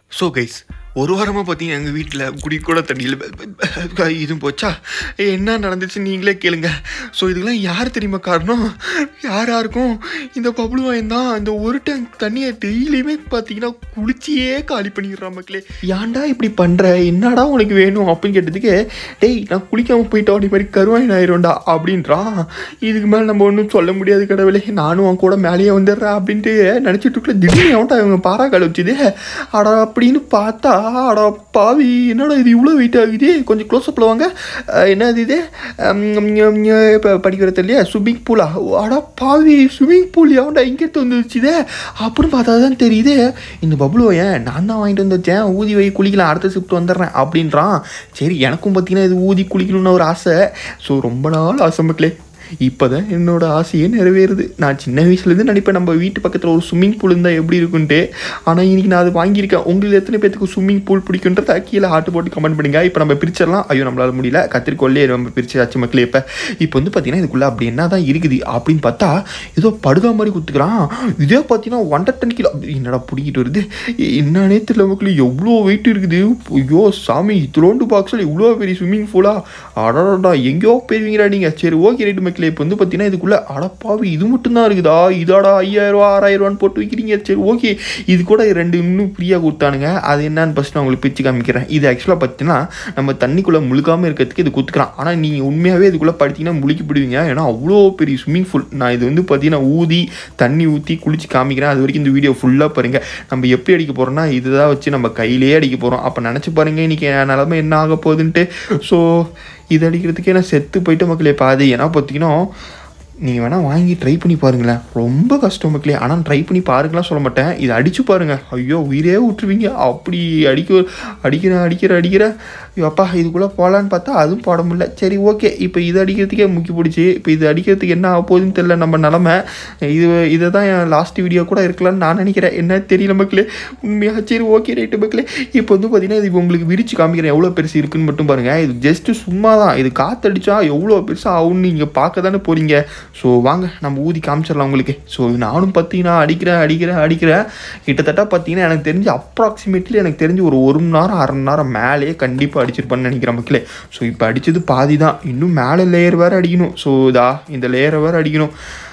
so guys ஒரு வாரமாக பார்த்தீங்கன்னா எங்கள் வீட்டில் குடி கூட தண்ணியில் இது போச்சா என்ன நடந்துச்சு நீங்களே கேளுங்க ஸோ இதுக்கெல்லாம் யார் தெரியுமா காரணம் யார் யாருக்கும் இந்த பப்ளு வாயன் தான் இந்த ஒரு டேங்க் தண்ணியை டெய்லியுமே பார்த்தீங்கன்னா குளிச்சியே காலி பண்ணிடுறான் மக்களே ஏன்டா இப்படி பண்ணுற என்னடா உனக்கு வேணும் அப்படின்னு கேட்டதுக்கு டேய் நான் குளிக்காமல் போயிட்டோம் அப்படி மாதிரி கருவாயின் ஆயிரும்டா அப்படின்றான் இதுக்கு மேலே நம்ம ஒன்றும் சொல்ல முடியாது கடவுளே நானும் அவன் கூட மேலேயே வந்துடுறேன் அப்படின்ட்டு நினச்சிட்டு இருக்கல திடீர்னு அவன்டா இவங்க பாறாக்கால் வச்சுது அடா அப்படின்னு பார்த்தா அடா பாவி என்னடா இது இவ்வளோ வெயிட் ஆகுது கொஞ்சம் க்ளோஸ்அப்பில் வாங்க அஹ், என்னது இது இப்போ படிக்கிறது இல்லையா ஸ்விம்மிங் பூலா அடா பாவி ஸ்விம்மிங் பூல் எவன்டா இங்கே வந்துருச்சுதே அப்படின்னு பார்த்தா தான் தெரியுது இந்த பப்ளு ஏன் நான் தான் வாங்கிட்டு வந்து வச்சேன் ஊதி வை குளிக்கலாம் அடுத்த ஷிஃப்ட் வந்துடுறேன் அப்படின்றான் சரி எனக்கும் பார்த்தீங்கன்னா இது ஊதி குளிக்கணும்னு ஒரு ஆசை ஸோ ரொம்ப நாள் ஆசை மக்களே இப்போ தான் என்னோட ஆசையே நிறைவேறுது நான் சின்ன வயசுலேருந்து நினைப்பேன் நம்ம வீட்டு பக்கத்தில் ஒரு ஸ்விம்மிங் பூல் இருந்தால் எப்படி இருக்குன்ட்டு ஆனால் இன்னைக்கு நான் அது வாங்கியிருக்கேன் உங்களுக்கு எத்தனை பேத்துக்கு ஸ்விம்மிங் பூல் பிடிக்குன்றத கீழே ஹாட்டு போட்டு கமெண்ட் பண்ணுங்க இப்போ நம்ம பிரிச்சிடலாம் ஐயோ நம்மளால முடியல கத்திரிக்கோல்லே நம்ம பிரிச்சாச்சு மக்களே இப்போ இப்போ வந்து பார்த்தீங்கன்னா இதுக்குள்ளே அப்படி என்ன தான் இருக்குது அப்படின்னு பார்த்தா ஏதோ படுகா மாதிரி குத்துக்கிறான் இதே பார்த்தீங்கன்னா ஒன்றரை டன் கிலோ என்னடா பிடிக்கிட்டு வருது என்னன்னே தெரியல மக்களே எவ்வளோ வெயிட் இருக்குது ஐயோ சாமி இத்தலோண்டு பாக்ஸில் இவ்வளோ பெரிய ஸ்விம்மிங் பூலா அடடா எங்கேயோ போயிருவீங்கடா நீங்கள் சரி ஓகே ரைட்டு மக்களே இப்போ வந்து பார்த்தீங்கன்னா இதுக்குள்ளே அடப்பாவி இது மட்டும்தான் இருக்குதா இதாடா ஐயாயிரம் ரூபா ஆறாயிரம் ரூபான்னு போட்டு வைக்கிறீங்க சரி ஓகே இது கூட ரெண்டு இன்னும் ஃப்ரீயாக கொடுத்தானுங்க அது என்னன்னு ஃபஸ்ட் நான் உங்களுக்கு பிரித்து காமிக்கிறேன் இது ஆக்சுவலாக பார்த்தீங்கன்னா நம்ம தண்ணிக்குள்ளே முழுக்காமல் இருக்கிறதுக்கு இது கொடுத்துக்கலாம் ஆனால் நீங்கள் உண்மையாகவே இதுக்குள்ளே படுத்தீங்கன்னா முழுக்கி போடுவீங்க ஏன்னா அவ்வளோ பெரிய ஸ்விம்மிங் பூல் நான் இது வந்து பார்த்தீங்கன்னா ஊதி தண்ணி ஊற்றி குளிச்சு காமிக்கிறேன் அது வரைக்கும் இந்த வீடியோ ஃபுல்லாக பாருங்க நம்ம எப்படி அடிக்க போகிறோம்னா இதுதான் வச்சு நம்ம கையிலேயே அடிக்க போகிறோம் அப்போ நினச்சி பாருங்க இன்றைக்கி என் நிலமை என்ன ஆக போகுதுன்ட்டு ஸோ இது அடிக்கிறதுக்கே நான் செத்து போயிட்டு மக்களே பாதி ஏன்னா பார்த்தீங்கன்னா நீங்கள் வேணால் வாங்கி ட்ரை பண்ணி பாருங்களேன் ரொம்ப கஷ்டம் மக்களே ஆனால் ட்ரை பண்ணி பாருங்கலாம் சொல்ல மாட்டேன் இதை அடித்து பாருங்கள் ஐயோ உயிரே விட்டுருவீங்க அப்படி அடிக்க அடிக்கிற அடிக்கிற அடிக்கிற ஐயோ, அப்பா இதுக்குள்ளே போகலான்னு பார்த்தா அதுவும் போட முடியல சரி ஓகே இப்போ இது அடிக்கிறதுக்கே முக்கி பிடிச்சி இப்போ இது அடிக்கிறதுக்கு என்ன ஆக போகுதுன்னு தெரில நம்ம நிலமை இது இதை தான் என் லாஸ்ட் வீடியோ கூட இருக்கலாம்னு நான் நினைக்கிறேன் என்ன தெரியல மக்களே உண்மையாக சரி ஓகே ரைட்டு மக்களே இப்போ வந்து பார்த்தீங்கன்னா இது உங்களுக்கு விரிச்சு காமிக்கிறேன் எவ்வளோ பெருசு இருக்குன்னு மட்டும் பாருங்கள் இது ஜஸ்ட்டு சும்மா தான் இது காற்றடிச்சா எவ்வளோ பெருசாக ஆகும்னு நீங்கள் பார்க்க தானே போகிறீங்க ஸோ வாங்க நம்ம ஊதி காமிச்சிடலாம் உங்களுக்கு ஸோ நானும் பார்த்தீங்கன்னா அடிக்கிறேன் அடிக்கிறேன் அடிக்கிறேன் கிட்டத்தட்ட பார்த்தீங்கன்னா எனக்கு தெரிஞ்சு அப்ராக்சிமேட்லி எனக்கு தெரிஞ்சு ஒரு ஒரு மணி நேரம் அரை மணி நேரம் மேலேயே கண்டிப்பாக அடிச்சிருப்பான்னு நினைக்கிறேன் மக்களே ஸோ இப்போ அடித்தது பாதி தான் இன்னும் மேலே லேயர் வேறு அடிக்கணும் ஸோ இதா இந்த லேயரை வேறு அடிக்கணும்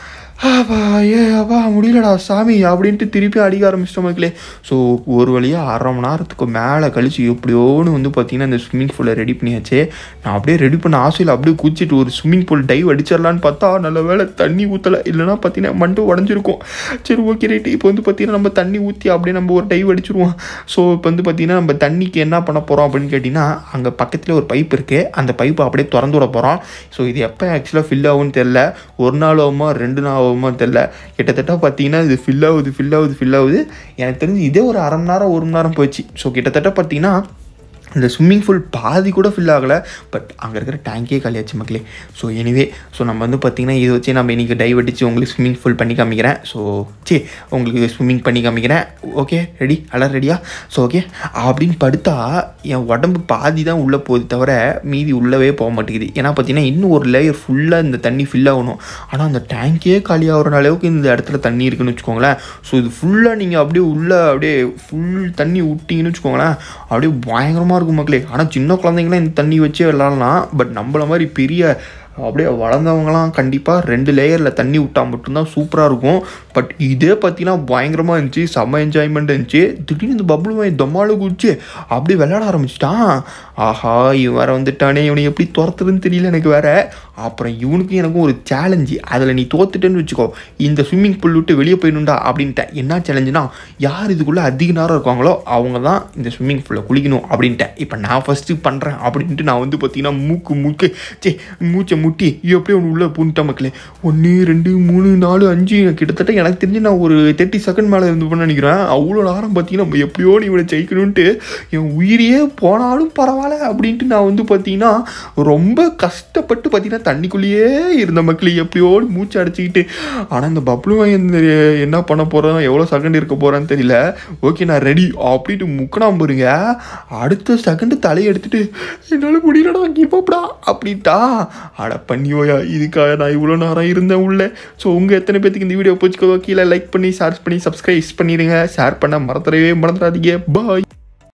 அப்பா ஏ அப்பா முடியலடா சாமி அப்படின்ட்டு திருப்பி அடிக்க ஆரம்பிச்சிட்டோம் மக்களே ஸோ ஒரு வழியாக அரை மணி நேரத்துக்கு மேலே கழிச்சு எப்படியோன்னு வந்து பார்த்தீங்கன்னா இந்த ஸ்விம்மிங் பூலை ரெடி பண்ணியாச்சு நான் அப்படியே ரெடி பண்ண ஆசையில் அப்படியே குச்சிட்டு ஒரு ஸ்விம்மிங் பூல் டைவ் அடிச்சிடலான்னு பார்த்தா நல்ல வேளை தண்ணி ஊற்றலை இல்லைன்னா பார்த்தீங்கன்னா மண்டு உடஞ்சிருக்கும் சரி ஓகே ரைட்டு இப்போ வந்து பார்த்தீங்கன்னா நம்ம தண்ணி ஊற்றி அப்படியே நம்ம ஒரு டைவ் அடிச்சிருவோம் ஸோ இப்போ வந்து பார்த்தீங்கன்னா நம்ம தண்ணிக்கு என்ன பண்ண போகிறோம் அப்படின்னு கேட்டிங்கன்னா அங்கே பக்கத்தில் ஒரு பைப் இருக்குது அந்த பைப்பை அப்படியே திறந்து விட போகிறோம் ஸோ இது எப்போ ஆக்சுவலாக ஃபில் ஆகும்னு தெரில ஒரு நாள் ஆகுமா ரெண்டு நாள் ஆகுமா தெரில கிட்டத்தட்ட பார்த்தீங்கன்னா இது ஃபில் ஆகுது ஃபில் ஆகுது ஃபில் ஆகுது எனக்கு தெரிஞ்சு இதே ஒரு அரை மணி நேரம் ஒரு மணி நேரம் போச்சு ஸோ கிட்டத்தட்ட பார்த்தீங்கன்னா இந்த ஸ்விம்மிங் பூல் பாதி கூட ஃபில் ஆகலை பட் அங்கே இருக்கிற டேங்கே காலியாச்சு மக்களே ஸோ எனிவே ஸோ நம்ம வந்து பார்த்திங்கன்னா இதை வச்சு நம்ம இன்றைக்கி டைவ் அடித்து உங்களுக்கு ஸ்விம்மிங் பூல் பண்ணி காமிக்கிறேன் ஸோ சே உங்களுக்கு ஸ்விம்மிங் பண்ணி காமிக்கிறேன் ஓகே ரெடி எல்லாம் ரெடியா ஸோ ஓகே அப்படின்னு படுத்தா என் உடம்பு பாதி தான் உள்ளே போகுது தவிர மீதி உள்ளவே போக மாட்டேங்குது ஏன்னா பார்த்தீங்கன்னா இன்னும் ஒரு லேயர் ஃபுல்லாக இந்த தண்ணி ஃபில் ஆகணும் ஆனால் அந்த டேங்கே காலி ஆகிற அளவுக்கு இந்த இடத்துல தண்ணி இருக்குன்னு வச்சுக்கோங்களேன் ஸோ இது ஃபுல்லாக நீங்கள் அப்படியே உள்ளே அப்படியே ஃபுல் தண்ணி விட்டிங்கன்னு வச்சுக்கோங்களேன் அப்படியே பயங்கரமாக இருக்கும் மக்களே ஆனால் சின்ன குழந்தைங்களாம் இந்த தண்ணி வச்சே விளாட்லாம் பட் நம்மள மாதிரி பெரிய அப்படியே வளர்ந்தவங்களாம் கண்டிப்பாக ரெண்டு லேயரில் தண்ணி விட்டால் மட்டும்தான் சூப்பராக இருக்கும் பட் இதே பார்த்தீங்கன்னா பயங்கரமாக இருந்துச்சு செம்ம என்ஜாய்மெண்ட் இருந்துச்சு திடீர்னு இந்த பப்ளு வாங்கி தொம்மாலு குடிச்சு அப்படியே விளையாட ஆரம்பிச்சிட்டான் ஆஹா இவன் வேற வந்துட்டானே இவனை எப்படி துரத்துறதுன்னு தெரியல எனக்கு வேற அப்புறம் இவனுக்கும் எனக்கும் ஒரு சேலஞ்சு அதில் நீ தோத்துட்டேன்னு வச்சுக்கோ இந்த ஸ்விம்மிங் பூல் விட்டு வெளியே போயிடணுண்டா அப்படின்ட்டேன் என்ன சேலஞ்சுனா யார் இதுக்குள்ளே அதிக நேரம் இருக்காங்களோ அவங்க தான் இந்த ஸ்விம்மிங் பூலில் குளிக்கணும் அப்படின்ட்டேன் இப்போ நான் ஃபஸ்ட்டு பண்ணுறேன் அப்படின்ட்டு நான் வந்து பார்த்தீங்கன்னா மூக்கு மூக்கு சே மூச்சை முட்டி எப்படியும் ஒன்று உள்ளே பூந்துட்டேன் மக்களே ஒன்று ரெண்டு மூணு நாலு அஞ்சு கிட்டத்தட்ட எனக்கு தெரிஞ்சு நான் ஒரு தேர்ட்டி செகண்ட் மேலே இருந்து பண்ண நினைக்கிறேன் அவ்வளோ நேரம் பார்த்தீங்கன்னா நம்ம எப்படியோ நீ இவனை ஜெயிக்கணுன்ட்டு என் உயிரையே போனாலும் பரவாயில்ல அப்படின்ட்டு நான் வந்து பார்த்தீங்கன்னா ரொம்ப கஷ்டப்பட்டு பார்த்தீங்கன்னா தண்ணிக்குள்ளேயே இருந்த மக்களே எப்படியோ மூச்சு அடைச்சிக்கிட்டு ஆனால் இந்த பப்ளு வாங்கி என்ன பண்ண போகிறோம் எவ்வளோ செகண்ட் இருக்க போகிறான்னு தெரியல ஓகே நான் ரெடி அப்படின்ட்டு முக்கணாம பாருங்க அடுத்த செகண்டு தலையை எடுத்துட்டு என்னால் முடியலடா கிவப்டா அப்படின்ட்டா அட பண்ணியோயா இதுக்காக நான் இவ்வளோ நேரம் இருந்தேன் உள்ள ஸோ உங்கள் எத்தனை பேத்துக்கு இந்த வீடியோ பிடிச்சிக்கோ கீழே லைக் பண்ணி ஷேர் பண்ணி சப்ஸ்கிரைப் பண்ணிடுங்க ஷேர் பண்ண மறந்துடவே மறந்துடாதீங்க பாய்